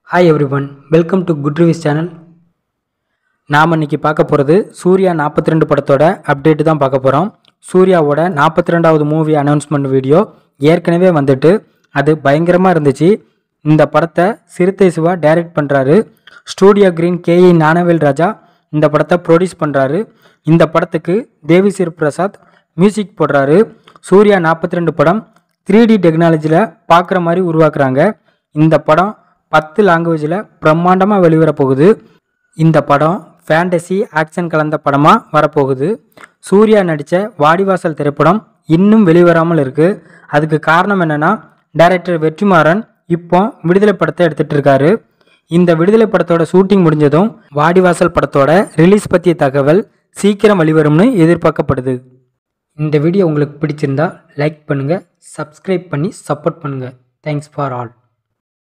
hi everyone welcome to good reviews channel நாம் இன்னைக்கு பார்க்க போகிறது சூர்யா நாற்பத்தி ரெண்டு படத்தோட அப்டேட் தான் பார்க்க போகிறோம் சூர்யாவோட நாற்பத்தி ரெண்டாவது மூவி அனௌன்ஸ்மெண்ட் வீடியோ ஏற்கனவே வந்துட்டு அது பயங்கரமாக இருந்துச்சு இந்த படத்தை சிறுத்தை சிவா டைரக்ட் பண்ணுறாரு studio green K E Gnanavel Raja இந்த படத்தை ப்ரொடியூஸ் பண்ணுறாரு இந்த படத்துக்கு தேவி சிறு பிரசாத் மியூசிக் போடுறாரு சூர்யா நாற்பத்தி ரெண்டு படம் த்ரீ டி டெக்னாலஜியில் பார்க்குற மாதிரி உருவாக்குறாங்க இந்த படம் பத்து லாங்குவேஜில் பிரம்மாண்டமாக வெளிவர போகுது இந்த படம் ஃபேண்டசி ஆக்ஷன் கலந்த படமாக வரப்போகுது சூர்யா நடித்த வாடிவாசல் திரைப்படம் இன்னும் வெளிவராமல் இருக்குது அதுக்கு காரணம் என்னென்னா டைரக்டர் வெற்றிமாறன் இப்போ விடுதலை படத்தை எடுத்துகிட்டு இருக்காரு இந்த விடுதலை படத்தோட ஷூட்டிங் முடிஞ்சதும் வாடிவாசல் படத்தோட ரிலீஸ் பற்றிய தகவல் சீக்கிரம் வெளிவரும்னு எதிர்பார்க்கப்படுது இந்த வீடியோ உங்களுக்கு பிடிச்சிருந்தா லைக் பண்ணுங்கள் சப்ஸ்கிரைப் பண்ணி சப்போர்ட் பண்ணுங்கள் தேங்க்ஸ் ஃபார் ஆல்